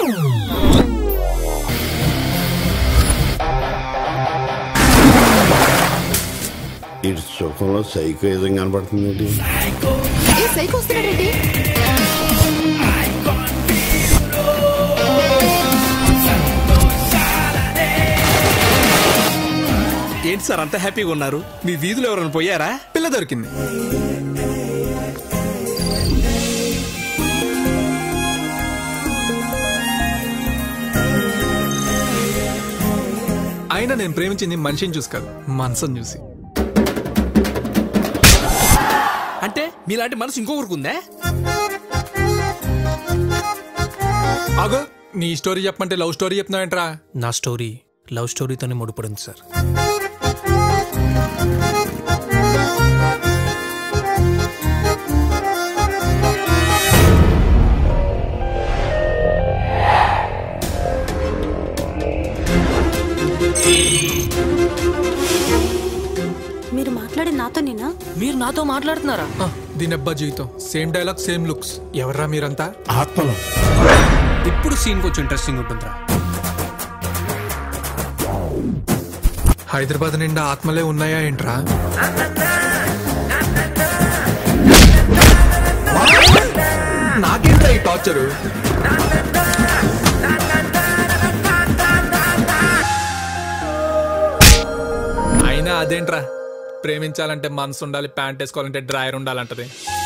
ఇటు సుఖంలో సైకో ఏదం కనబడుతుంది ఏంటి? ఏ సైకి వస్తున్నాడేంటి ఏంటి సార్ అంత హ్యాపీగా ఉన్నారు మీ వీధిలో ఎవరైనా పోయారా పిల్ల దొరికింది అయినా నేను ప్రేమించింది మనిషిని చూసి కాదు మనసుని చూసి అంటే మీలాంటి మనసు ఇంకొకరికి ఉందా ఆగో నీ స్టోరీ చెప్పమంటే లవ్ స్టోరీ చెప్తున్నావేంట్రా నా స్టోరీ లవ్ స్టోరీతోనే ముడిపడింది సార్ మీరు మాట్లాడే నాతోనేనా మీరు నాతో మాట్లాడుతున్నారా ఆ, దీని అబ్బా జీవితం సేమ్ డైలాగ్ సేమ్ లుక్స్ ఎవర్రా మీరంతా ఆత్మలో ఇప్పుడు సీన్ కొంచెం ఇంట్రెస్టింగ్ ఉంటుందిరా హైదరాబాద్ నిండా ఆత్మలే ఉన్నాయా ఏంట్రా నాకేంట్రా ఈ టార్చరు అయినా అదేంట్రా ప్రేమించాలంటే మనసు ఉండాలి ప్యాంట్ వేసుకోవాలంటే డ్రాయర్ ఉండాలంటది